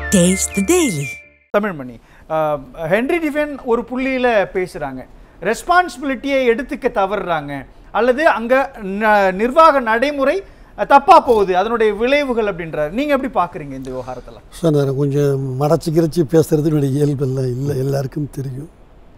Taste the Daily. Tamilmani அஹ், Henry tiffin ஒரு புள்ளியில பேசுறாங்க ரெஸ்பான்சிபிலிட்டியை எடுத்துக்க தவறுறாங்க அல்லது அங்க ந- நிர்வாக நடைமுறை அஹ், தப்பா போகுது அதனுடைய விளைவுகள் அப்படின்றாரு நீங்க எப்படி பாக்குறீங்க இந்த விவகாரத்துல சார் நான் கொஞ்சம் மடச்சி கிடச்சி பேசுறது என்னுடைய இயல்பெல்லாம் இல்லை எல்லாருக்கும் தெரியும்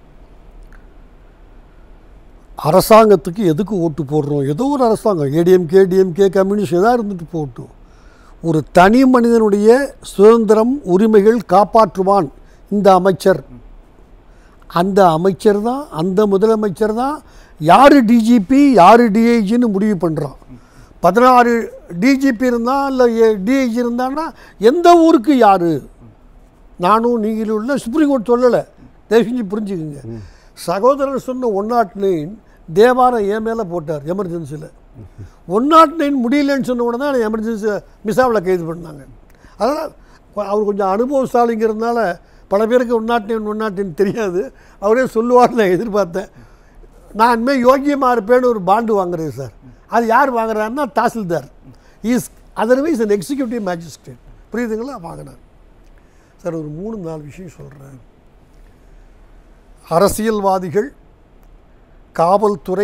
அரசாங்கத்துக்கு எதுக்கு ஓட்டு போடுறோம் ஏதோ ஒரு அரசாங்கம் ஏடிஎம்கே டிஎம்கே கம்யூனிஸ்ட் எதாக இருந்துட்டு போகட்டும் ஒரு தனி மனிதனுடைய சுதந்திரம் உரிமைகள் காப்பாற்றுவான் இந்த அமைச்சர் அந்த அமைச்சர் தான் அந்த முதலமைச்சர் தான் யார் டிஜிபி யார் டிஐஜின்னு முடிவு பண்ணுறான் பதினாறு டிஜிபி இருந்தால் இல்லை டிஐஜி இருந்தான்னா எந்த ஊருக்கு யார் நானும் நீங்களும் இல்லை சுப்ரீம் கோர்ட் சொல்லலை தயவு செஞ்சு புரிஞ்சுக்குங்க சகோதரர் சொன்ன ஒன் நாட் நைன் தேவாரம் என் மேலே போட்டார் எமர்ஜென்சியில் ஒன் நாட் நைன் முடியலன்னு சொன்ன உடனே தான் எமர்ஜென்சியில் மிசாவில் கைது பண்ணாங்க அதனால் கொ- அவர் கொஞ்சம் அனுபவசாலிங்கிறதுனால பல பேருக்கு one nought nine one nought nine தெரியாது அவரே சொல்லுவார்னு நான் எதிர்பார்த்தேன் நான் இனிமேல் யோக்கியமாக இருப்பேன்னு ஒரு பாண்டு வாங்குறேன் சார் அது யார் வாங்குறாருன்னா tahsildar is otherwise an executive magistrate புரியுதுங்களா வாங்கினார் சார் ஒரு மூணு நாலு விஷயம் சொல்கிறேன் அரசியல்வாதிகள் காவல்துறை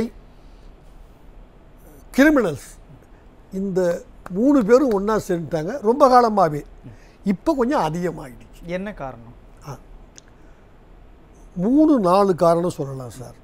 கிரிமினல்ஸ் இந்த மூணு பேரும் ஒன்றா சேர்ந்துட்டாங்க ரொம்ப காலமாகவே இப்போ கொஞ்சம் அதிகமாகிடுச்சு என்ன காரணம் மூணு நாலு காரணம் சொல்லலாம் சார்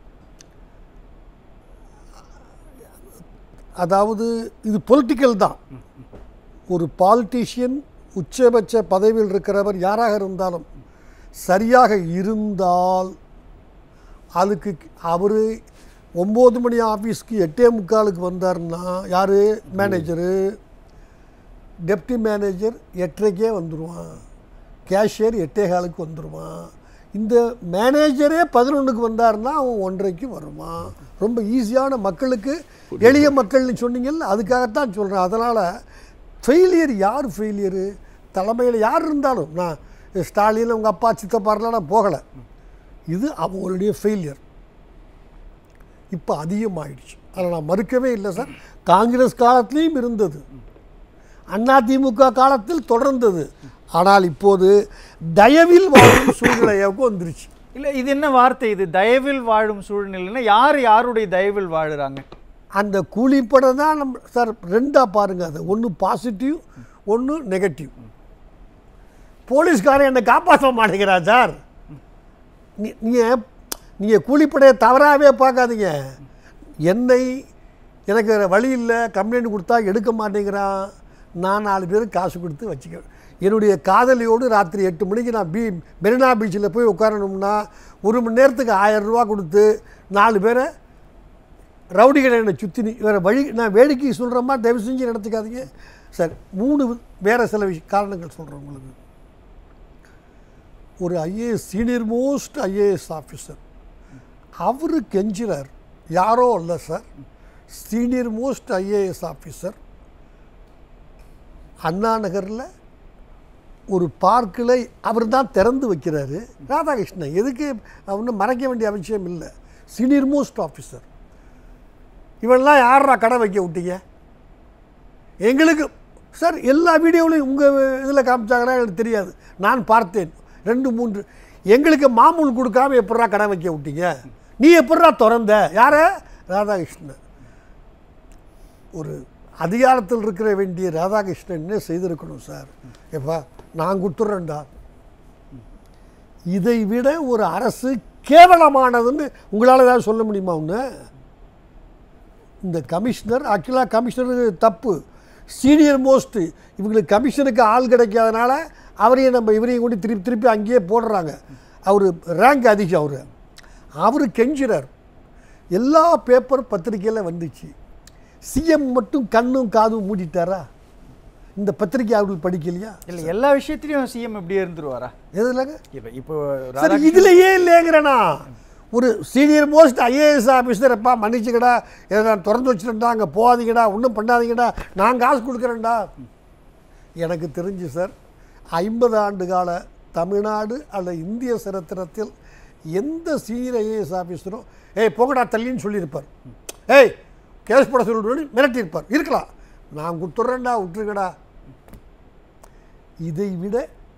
அதாவது இது பொலிட்டிக்கல் தான் ஒரு பாலிட்டிஷியன் உச்சபட்ச பதவியில் இருக்கிறவர் யாராக இருந்தாலும் சரியாக இருந்தால் அதுக்கு அவர் ஒம்பது மணி ஆஃபீஸ்க்கு எட்டே முக்காலுக்கு வந்தாருன்னா யார் மேனேஜரு டெப்டி மேனேஜர் எட்டரைக்கே வந்துடுவான் கேஷியர் எட்டே காலுக்கு வந்துடுவான் இந்த மேனேஜரே பதினொன்றுக்கு வந்தாருன்னா அவன் ஒன்றரைக்கு வருவான் ரொம்ப ஈஸியான மக்களுக்கு எளிய மக்கள்னு சொன்னீங்கல்ல அதுக்காகத்தான் சொல்கிறேன் அதனால் ஃபெயிலியர் யார் ஃபெயிலியரு தலைமையில் யார் இருந்தாலும் நான் ஸ்டாலின் உங்கள் அப்பா சித்தப்பாரெலாம் நான் போகலை இது அவங்களுடைய ஃபெயிலியர் இப்போ அதிகமாயிடுச்சு அதை நான் மறுக்கவே இல்லை சார் காங்கிரஸ் காலத்திலையும் இருந்தது அதிமுக காலத்தில் தொடர்ந்தது ஆனால் இப்போது தயவில் வாழும் சூழ்நிலையாவுக்கு வந்துருச்சு இல்ல இது என்ன வார்த்தை இது தயவில் வாழும் சூழ்நிலைன்னா யார் யாருடைய தயவில் வாழுறாங்க அந்த கூலிப்படை தான் நம்ம சார் ரெண்டாக பாருங்கள் அது ஒன்று பாசிட்டிவ் ஒன்று நெகட்டிவ் போலீஸ்காரன் என்னை காப்பாற்ற மாட்டேங்கிறான் சார் நீ- நீங்கள் நீங்கள் கூலிப்படையை தவறாகவே பார்க்காதீங்க என்னை எனக்கு வேறு வழி இல்லை கம்ப்ளைண்ட் கொடுத்தா எடுக்க மாட்டேங்கிறான் நான் நாலு பேருக்கு காசு கொடுத்து வச்சுக்க என்னுடைய காதலியோடு ராத்திரி எட்டு மணிக்கு நான் பீ மெரினா பீச்சில் போய் உட்காரணும்னா ஒரு மணி நேரத்துக்கு ஆயிரம் ரூபா கொடுத்து நாலு பேரை ரவுடிகளை என்னை சுற்றி வேறு வழி நான் வேடிக்கை சொல்கிற மாதிரி தயவு செஞ்சு நடத்துக்காதீங்க சார் மூணு வேறு சில விஷய காரணங்கள் சொல்கிறேன் உங்களுக்கு ஒரு IAS senior most IAS officer அவர் கெஞ்சுறார் யாரோ இல்லை sir senior most IAS officer அண்ணா நகரில் ஒரு பார்க்கில் அவர் தான் திறந்து வைக்கிறாரு ராதாகிருஷ்ணன் எதுக்கு அவனு மறைக்க வேண்டிய அவசியம் இல்லை சீனியர் மோஸ்ட் ஆஃபீஸர் இவன்லாம் யாரா கடை வைக்க விட்டீங்க எங்களுக்கு சார் எல்லா வீடியோவிலையும் உங்கள் இதில் காமிச்சாங்கன்னா எனக்கு தெரியாது நான் பார்த்தேன் ரெண்டு மூன்று எங்களுக்கு மாமூல் கொடுக்காம எப்பட்றா கடை வைக்க விட்டீங்க நீ எப்பட்றா திறந்த யார ராதாகிருஷ்ணன் ஒரு அதிகாரத்தில் இருக்கிற வேண்டிய ராதாகிருஷ்ணன் என்ன செய்திருக்கணும் சார் எப்பா நான் கொடுத்துட்றேன்டா இதை விட ஒரு அரசு கேவலமானதுன்னு உங்களால் ஏதாவது சொல்ல முடியுமா ஒன்று இந்த கமிஷனர் ஆக்சுவலாக கமிஷனருக்கு தப்பு சீனியர் மோஸ்ட்டு இவங்களுக்கு கமிஷனுக்கு ஆள் கிடைக்காதனால அவரையும் நம்ம இவரையும் கொண்டு திருப்பி திருப்பி அங்கேயே போடுறாங்க அவர் ரேங்க் அதிகம் அவர் அவர் கெஞ்சுறார் எல்லா பேப்பர் பத்திரிக்கையில் வந்துச்சு சிஎம் மட்டும் கண்ணும் காதும் மூடிட்டாரா இந்த பத்திரிக்கை அவர்கள் படிக்கலையா இல்ல எல்லா விஷயத்திலயும் சிஎம் இப்படியே இருந்துருவாரா எதுலங்க இப்ப இப்போ சரி ராதாகிருஷ்ணன் இதுலயே இல்லைங்கிறேனா ஒரு சீனியர் மோஸ்ட் ஐஏஎஸ் ஆஃபீஸர் எப்பா மன்னிச்சுக்கடா இதை நான் திறந்து வச்சுட்டேன்டா அங்கே போகாதீங்கடா ஒன்றும் பண்ணாதீங்கடா நான் காசு கொடுக்குறேன்டா எனக்கு தெரிஞ்சு சார் ஐம்பது ஆண்டு கால தமிழ்நாடு அல்ல இந்திய சரித்திரத்தில் எந்த சீனியர் ஐஏஎஸ் ஆஃபீஸரும் ஏய் போங்கடா தள்ளின்னு சொல்லியிருப்பார் ஏய் கேஸ் போட சொல்லி மிரட்டியிருப்பார் இருக்கலாம் நான் கொடுத்துட்றேன்டா விட்டுருங்கடா இதை விட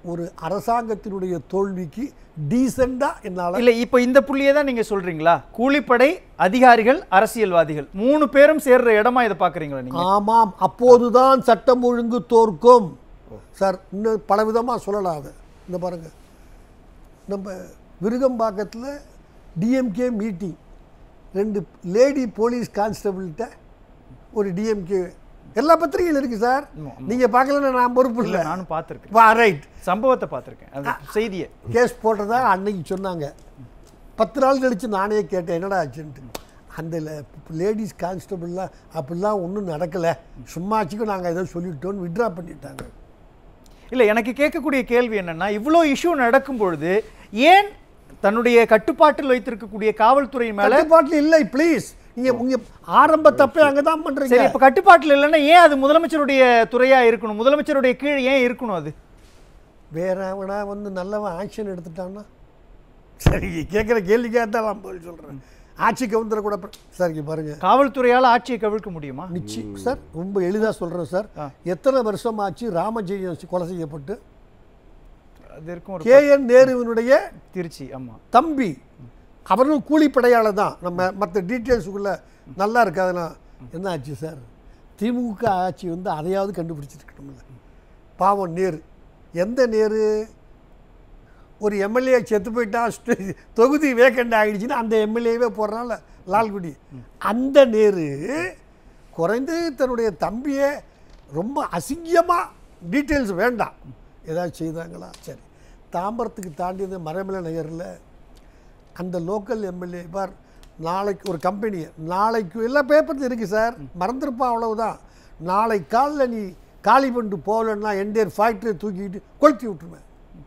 ஒரு அரசாங்கத்தினுடைய தோல்விக்கு டீசெண்டாக என்னால் இல்ல இப்போ இந்த புள்ளியை தான் நீங்க சொல்றீங்களா கூலிப்படை அதிகாரிகள் அரசியல்வாதிகள் மூணு பேரும் சேர்ற இடமா இதை பாக்குறீங்களா நீங்க ஆமாம் அப்போதுதான் சட்டம் ஒழுங்கு தோற்கும் சார் இன்னும் பலவிதமாக சொல்லலாம் அதை இந்த பாருங்க நம்ம விருகம்பாக்கத்தில் டிஎம்கே மீட்டிங் ரெண்டு லேடி போலீஸ் கான்ஸ்டபிள்கிட்ட ஒரு டிஎம்கே எல்லா பத்திரிகையில் இருக்கு சார் நீங்கள் பார்க்கலன்னா நான் பொறுப்பு இல்ல இல்லை நானும் பார்த்திருக்கேன் வா ரைட் சம்பவத்தை பார்த்திருக்கேன் அந்த செய்தியை கேஸ் போட்டதா அன்னைக்கு சொன்னாங்க பத்து நாள் கழித்து நானே கேட்டேன் என்னடா ஆச்சுன்ட்டு அந்த லேடிஸ் கான்ஸ்டபிள்லாம் அப்படிலாம் ஒன்றும் நடக்கலை சும்மாச்சுக்கும் நாங்கள் ஏதோ சொல்லிட்டோன்னு விட்ரா பண்ணிட்டாங்க இல்ல எனக்கு கேட்கக்கூடிய கேள்வி என்னன்னா இவ்வளோ இஷ்யூ நடக்கும் பொழுது ஏன் தன்னுடைய கட்டுப்பாட்டில் வைத்திருக்கக்கூடிய காவல்துறை மேல கட்டுப்பாட்டில் இல்லை ப்ளீஸ் நீங்க உங்க ஆரம்ப தப்பே அங்கே தான் பண்ணுறீங்க சரி இப்ப கட்டுப்பாட்டில் இல்லைன்னா ஏன் அது முதலமைச்சருடைய துறையா இருக்கணும் முதலமைச்சருடைய கீழ் ஏன் இருக்கணும் அது வேற எவனா வந்து நல்லவன் ஆக்ஷன் எடுத்துட்டான்னா சரி கேட்குற கேள்விக்காக தான் நான் பதில் சொல்கிறேன் ஆட்சி கவுந்தர கூட ப- சார் இங்கே பாருங்க காவல்துறையால ஆட்சியை கவிழ்க்க முடியுமா நிச்சயம் சார் ரொம்ப எளிதாக சொல்கிறேன் சார் ஆ. எத்தனை வருஷம் ஆச்சு ராமஜெயம் கொலை செய்யப்பட்டு அது இருக்கும் ஒரு கே என் நேருவினுடைய திருச்சி ஆமா தம்பி அவரும் கூலிப்படையாளர் தான் நம்ம மற்ற டீட்டெயில்ஸுக்குள்ளே நல்லா இருக்காதுன்னா என்ன ஆச்சு சார் திமுக ஆட்சி வந்து அதையாவது கண்டுபிடிச்சிருக்கணும்ல பாவம் நேரு எந்த நேரு ஒரு எம்எல்ஏ செத்து போயிட்டா ஸ்டே- தொகுதி வேக்கண்ட் ஆகிடுச்சின்னா அந்த எம்எல்ஏவே போடுறான்ல லால்குடி அந்த நேரு குறைந்து தன்னுடைய தம்பியை ரொம்ப அசிங்கமாக டீட்டெயில்ஸ் வேண்டாம் ஏதாவது செய்தாங்களா சரி தாம்பரத்துக்கு தாண்டியது மறைமலை நகரில் அந்த லோக்கல் எம்எல்ஏ பார் நாளைக்கு ஒரு கம்பெனி நாளைக்கு எல்லா பேப்பர்லையும் இருக்குது சார் மறந்துருப்பான் அவ்வளவுதான் நாளை காலைல நீ காலி பண்ணிட்டு போகலன்னா என்டையர் ஃபேக்ட்ரியை தூக்கிட்டு கொளுத்தி விட்டுருவேன்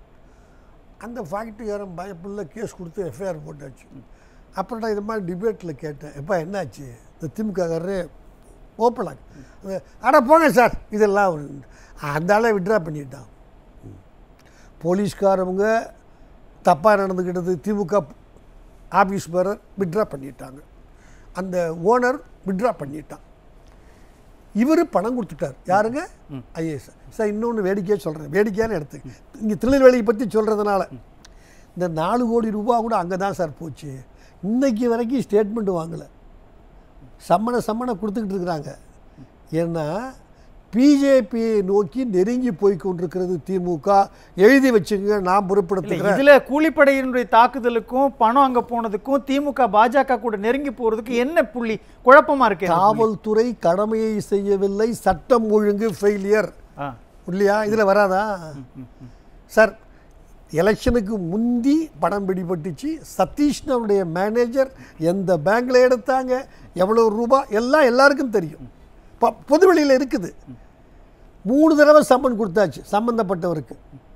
அந்த ஃபேக்ட்ரிக்காரன் பயப்புள்ள கேஸ் கொடுத்து எஃப்ஐஆர் போட்டாச்சு அப்புறம் நான் இது மாதிரி டிபேட்டில் கேட்டேன் எப்பா என்னாச்சு இந்த திமுககாரரே ஓப்பனாக அட போங்க சார் இதெல்லாம் ஒரு அந்த ஆளை விட்ரா பண்ணிட்டான் போலீஸ்காரவங்க தப்பாக நடந்துக்கிட்டது திமுக ஆஃபீஸ் பேரர் விட்ரா பண்ணிட்டாங்க அந்த ஓனர் விட்ரா பண்ணிட்டான் இவர் பணம் கொடுத்துட்டார் யாருங்க ஐஏஎஸ் சார் இன்னொன்று வேடிக்கையாக சொல்கிறேன் வேடிக்கையான இடத்துக்கு இங்கே திருநெல்வேலியை பற்றி சொல்கிறதுனால இந்த நாலு கோடி ரூபா கூட அங்கே தான் சார் போச்சு இன்னைக்கு வரைக்கும் ஸ்டேட்மெண்ட் வாங்கலை சம்மனை சம்மனை கொடுத்துக்கிட்டு இருக்கிறாங்க ஏன்னா பிஜேபியை நோக்கி நெருங்கி போய் கொண்டிருக்கிறது திமுக எழுதி வச்சுங்க நான் இல்ல பொறுப்படுத்துகிறேன் இதுல கூலிப்படையினுடைய தாக்குதலுக்கும் பணம் அங்க போனதுக்கும் திமுக பாஜக கூட நெருங்கி போறதுக்கு என்ன புள்ளி குழப்பமா இருக்கு எனக்கு புள்ளி. காவல்துறை கடமையை செய்யவில்லை சட்டம் ஒழுங்கு ஃபெயிலியர் ஆ. இல்லையா இதில் வராதா சார் எலெக்ஷனுக்கு முந்தி படம் பிடிபட்டுச்சு சதீஷ்னவுடைய மேனேஜர் எந்த பேங்க்ல எடுத்தாங்க எவ்வளோ ரூபாய் எல்லாம் எல்லாருக்கும் தெரியும் ப பொதுவெளியில் இருக்குது மூணு தடவை சம்மன் கொடுத்தாச்சு சம்மந்தப்பட்டவருக்கு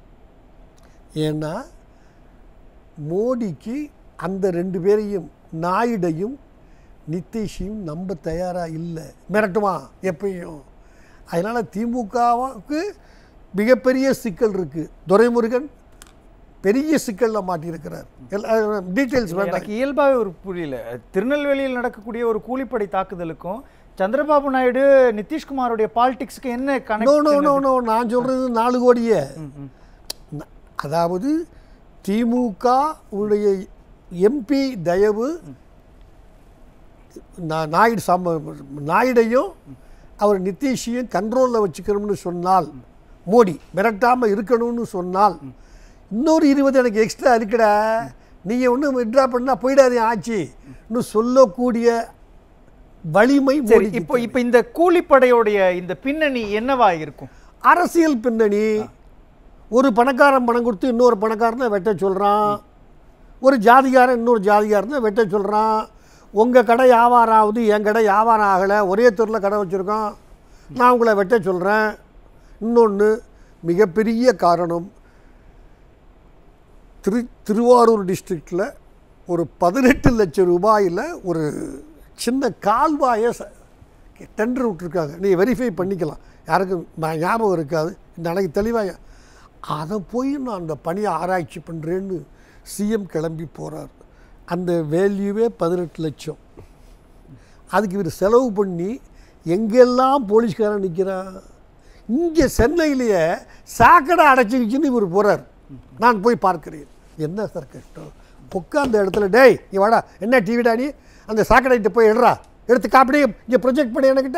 ஏன்னா மோடிக்கு அந்த ரெண்டு பேரையும் நாயுடையும் நிதிஷையும் நம்ப தயாராக இல்லை மிரட்டுமா எப்பயும் அதனால் திமுகவுக்கு மிகப்பெரிய சிக்கல் இருக்குது துரைமுருகன் பெரிய சிக்கலில் மாட்டியிருக்கிறார் எல்லா டீட்டெயில்ஸ் வேண்டாம் எனக்கு இயல்பாவே ஒரு புரியல திருநெல்வேலியில் நடக்கக்கூடிய ஒரு கூலிப்படை தாக்குதலுக்கும் சந்திரபாபு நாயுடு நிதிஷ்குமாருடைய பாலிடிக்ஸ்க்கு என்ன no connect no no no நான் சொல்கிறது நாலு கோடியே ந- அதாவது திமுக உடைய எம்பி தயவு நா- நாயுடு சம நாயுடையும் அவர் நிதிஷையும் கண்ட்ரோலில் வச்சுக்கணும்னு சொன்னால் மோடி மிரட்டாமல் இருக்கணும்னு சொன்னால் இன்னொரு இருபது எனக்கு எக்ஸ்ட்ரா இருக்குடா நீங்கள் ஒன்றும் விட்ரா பண்ணால் போயிடாதே ஆச்சு இன்னும் சொல்லக்கூடிய வலிமை சரி மோடிக்கு இப்போ இப்போ இந்த கூலிப்படையோடைய இந்த பின்னணி என்னவா இருக்கும் அரசியல் பின்னணி ஒரு பணக்காரன் பணம் கொடுத்து இன்னொரு பணக்காரனை வெட்ட சொல்கிறான் ஒரு ஜாதிகாரன் இன்னொரு ஜாதிகாரனை வெட்ட சொல்கிறான் உங்கள் கடை வியாபாரம் ஆகுது என் கடை வியாபாரம் ஆகலை ஒரே தெருவில் கடை வச்சுருக்கோம் நான் உங்களை வெட்ட சொல்கிறேன் இன்னொன்று மிகப்பெரிய காரணம் திரு திருவாரூர் டிஸ்ட்ரிக்டில் ஒரு பதினெட்டு லட்சம் ரூபாயில் ஒரு சின்ன கால்வாயை ச- டெண்டர் விட்ருக்காங்க நீங்கள் வெரிஃபை பண்ணிக்கலாம் யாருக்கும் ம- ஞாபகம் இருக்காது நாளைக்கு தெளிவாக அதை போய் நான் அந்த பணியை ஆராய்ச்சி பண்ணுறேன்னு சிஎம் கிளம்பி போகிறார் அந்த வேல்யூவே பதினெட்டு லட்சம் அதுக்கு இவர் செலவு பண்ணி எங்கெல்லாம் போலீஸ்காரன் நிற்கிறான் இங்கே சென்னையிலேயே சாக்கடை அடைச்சிக்கிச்சுன்னு இவர் போகிறார் நான் போய் பார்க்கிறேன் என்ன சார் கஷ்டம் உட்காந்த இடத்துல டேய் இங்க வாடா என்ன டிவிடா நீ அந்த சாக்கடைகிட்ட போய் எடுறா எடுத்து காப்பிடியே இங்கே ப்ரொஜெக்ட் பண்ணி என்கிட்ட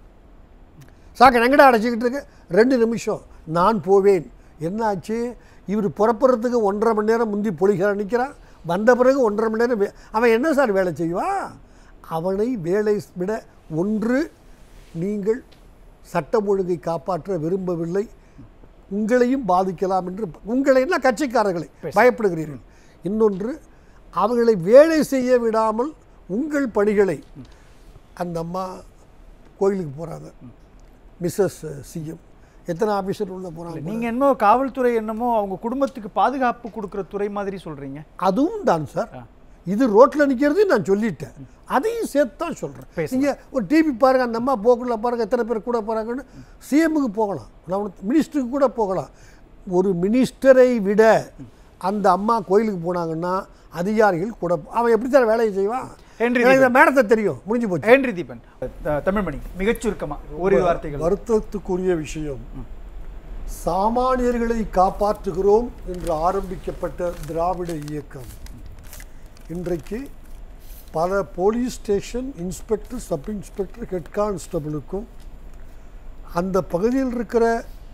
சாக்கடை எங்கடா அடைச்சிக்கிட்டு இருக்கு ரெண்டு நிமிஷம் நான் போவேன் என்னாச்சு இவர் புறப்படுறதுக்கு ஒன்றரை மணி நேரம் முந்தி பொலிகார நிற்கிறான் வந்த பிறகு ஒன்றரை மணி நேரம் வே- அவன் என்ன சார் வேலை செய்வான் அவனை வேலை விட ஒன்று நீங்கள் சட்டம் ஒழுங்கை காப்பாற்ற விரும்பவில்லை உங்களையும் பாதிக்கலாம் என்று உங்களை என்ன கட்சிக்காரர்களை பயப்படுகிறீர்கள் இன்னொன்று அவர்களை வேலை செய்ய விடாமல் உங்கள் பணிகளை அந்த அம்மா கோயிலுக்கு போகிறாங்க மிஸ்ஸஸ் சிஎம் எத்தனை ஆஃபீஸர் உள்ள போகிறாங்க நீங்க என்னமோ காவல்துறை என்னமோ அவங்க குடும்பத்துக்கு பாதுகாப்பு கொடுக்கிற துறை மாதிரி சொல்றீங்க அதுவும் தான் சார் இது ரோட்டில் நிற்கிறதையும் நான் சொல்லிட்டேன் அதையும் சேர்த்து தான் சொல்கிறேன் பேசலாம். நீங்கள் ஒரு டிவி பாருங்கள் அந்த அம்மா போக்குள்ள பாருங்கள் எத்தனை பேர் கூட போகிறாங்கன்னு சிஎம்முக்கு போகலாம் நான் மினிஸ்டருக்கு கூட போகலாம் ஒரு மினிஸ்டரை விட அந்த அம்மா கோயிலுக்கு போனாங்கன்னா அதிகாரிகள் கூட அவன் எப்படி தான் வேலையை செய்வான் ஹென்றி எனக்கு இந்த மேடத்தை தெரியும் முடிஞ்சு போச்சு ஹென்றி தீபன் த- தமிழ்மணி மிகச் சுருக்கமா ஒரு வார்த்தைகள் வருத்தத்துக்குரிய விஷயம் சாமானியர்களை காப்பாற்றுகிறோம் என்று ஆரம்பிக்கப்பட்ட திராவிட இயக்கம் இன்றைக்கு பல police station inspector sub inspector head கான்ஸ்டபிளுக்கும் அந்த பகுதியில் இருக்கிற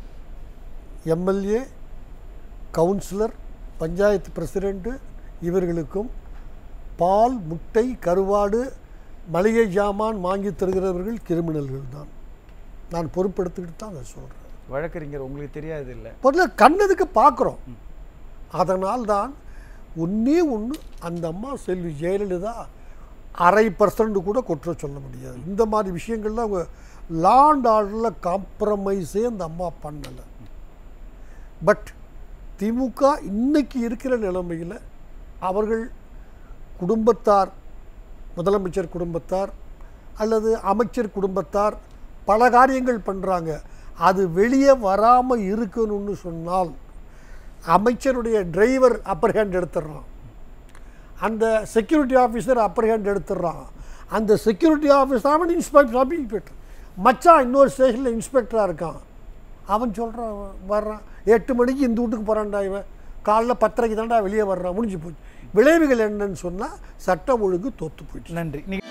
எம்எல்ஏ கவுன்சிலர் பஞ்சாயத்து பிரசிடெண்ட்டு இவர்களுக்கும் பால் முட்டை கருவாடு மளிகை ஜாமான் வாங்கி தருகிறவர்கள் கிரிமினல்கள் தான் நான் பொறுப்பெடுத்துக்கிட்டு தான் அதை சொல்கிறேன் வழக்கறிஞர் உங்களுக்கு தெரியாது இல்ல முதல்ல கண்ணதுக்கு பார்க்குறோம் அதனால் தான் ஒன்றே ஒன்று அந்த அம்மா செல்வி ஜெயலலிதா அரை பர்சன்ட் கூட குற்றம் சொல்ல முடியாது இந்த மாதிரி விஷயங்கள்ல அவங்க லாண்ட் ஆர்டரில் காம்ப்ரமைஸே அந்த அம்மா பண்ணலை பட் திமுக இன்னைக்கு இருக்கிற நிலைமையில் அவர்கள் குடும்பத்தார் முதலமைச்சர் குடும்பத்தார் அல்லது அமைச்சர் குடும்பத்தார் பல காரியங்கள் பண்ணுறாங்க அது வெளியே வராமல் இருக்கணும்னு சொன்னால் அமைச்சருடைய டிரைவர் அப்பர் ஹேண்ட் எடுத்துடுறான் அந்த செக்யூரிட்டி ஆஃபீஸர் அப்பர் ஹேண்ட் எடுத்துடுறான் அந்த செக்யூரிட்டி ஆஃபீஸர் அவன் இன்ஸ்பெக்டர் சப் இன்ஸ்பெக்டர் மச்சான் இன்னொரு ஸ்டேஷனில் இன்ஸ்பெக்டராக இருக்கான் அவன் சொல்கிறான் வர்றான் எட்டு மணிக்கு இந்த வீட்டுக்கு போகிறான்டா இவன் காலைல பத்தரைக்கு தான்டா வெளியே வர்றான் முடிஞ்சு போச்சு விளைவுகள் என்னன்னு சொன்னால் சட்டம் ஒழுங்கு தோற்று போயிடுச்சு நன்றி நீ